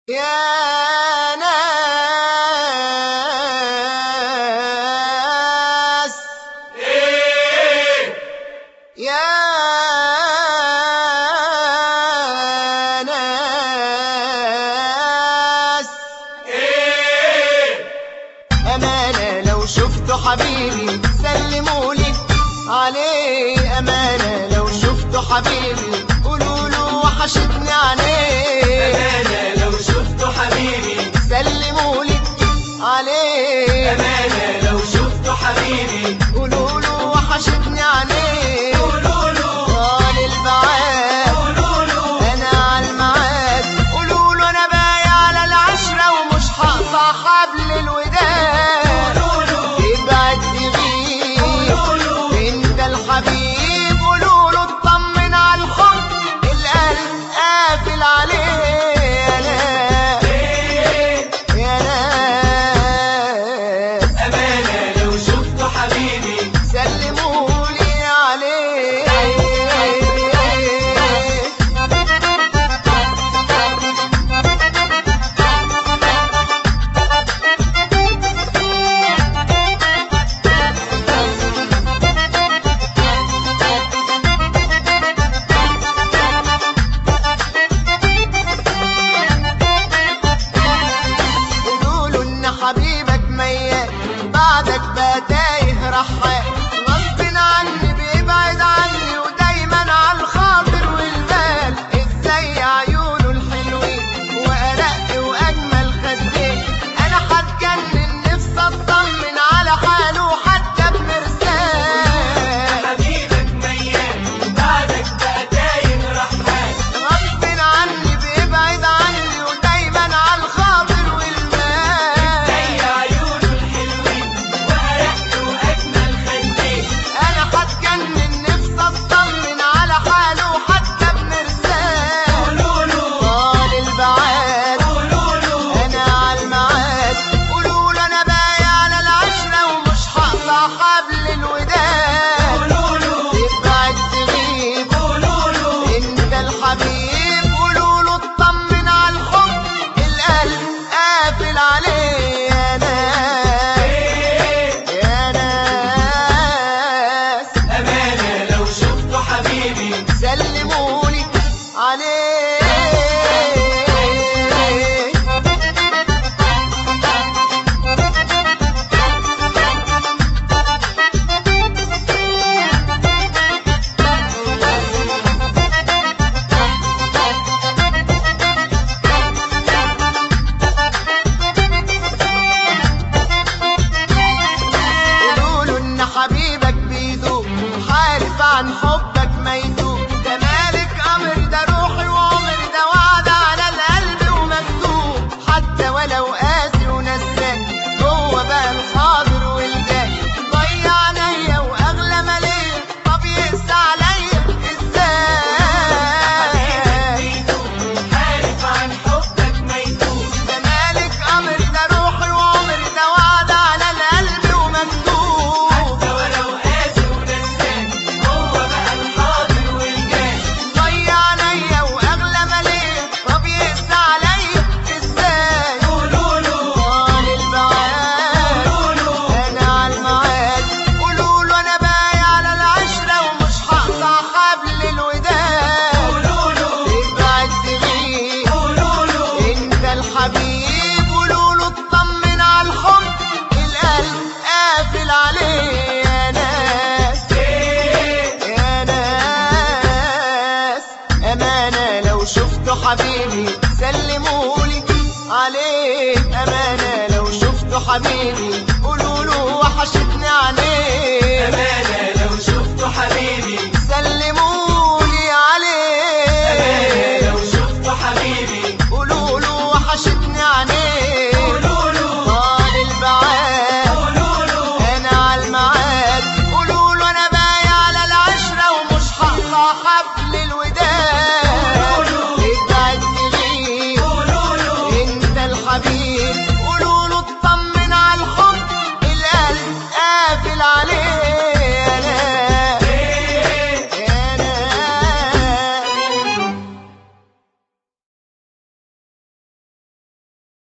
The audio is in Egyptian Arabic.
يا ناس يا ناس أمانة لو شفتوا حبيبي سلمولي عليه أمانة لو شفتوا حبيبي قولوا له وحشتني عليه أمانة لو شفتوا حبيبي سلمولي عليه أمانة لو شفتوا حبيبي قولوا له وحشتني عليه قولوا له طال البعاد قولوا له انا على الميعاد قولوا له انا باقي على العشره ومش هقطع حبل الوداد قولوا له ابعد تغيب قولوا له انت الحبيب قولوا له اطمن على الحب القلب قافل عليه يا ناس يا ناس أمانة لو شفتوا حبيبي سلمولي عليه قولوا ان حبيبك ميت بعدك بقى تايه رحال غصب عني بيبعد عني ودايما على الخاطر والبال ازاي عيونه الحلوين وارق واجمل خدين انا هتجنن نفسي اطمن على حاله حتى بمرسال حبيبك ميت بعدك بقى تايه رحال غصب عني بيبعد عني ودايما على الخاطر والبال زي عيونه الحلوين وأرق وأجمل خدين انا هتجنن نفسي اطمن على حاله حتى بمرسال قولوا له طال البعاد قولوا له انا على الميعاد قولوا له انا باقي على العشره ومش هقطع حبل الوداد قولوا له ابعد تغيب قولوا له انت الحبيب قولوا له اطمن على الحب القلب قافل عليه يا ناس يا ناس أمانة لو شفتوا حبيبي سلمولي عليه قولوا ان حبيبك بيدوب حالف عن حبك ما يدوب ده مالك امر ده روحي وعمر ده وعد على القلب ومكتوب حتى ولو قاسي ونساك هو بقى الحاضر والجاي ضيع عينيا واغلى ما ليا طب يقسى عليا ازاي حالف عن حبك ما يدوب ده مالك امر ده روحي وعمر ده وعد على القلب ومكتوب حتى ولو قاسي ونساك هو بقى الحاضر والجاي ضيع عليا واغلى ما ليا طب يقسى عليا ازاي قولوا له طال البعاد قولوا له انا على الميعاد قولوا له انا باقي على العشره ومش هقطع حبل الوداد قولوا له ابعد تغيب قولوا له انت الحبيب قولوا له اطمن على الحب القلب قافل عليه يا ناس يا ناس أمانة لو شفتوا حبيبي سلمولي عليه أمانة لو شفتوا حبيبي قولوا له وحشتني عليه أمانة لو شفتوا حبيبي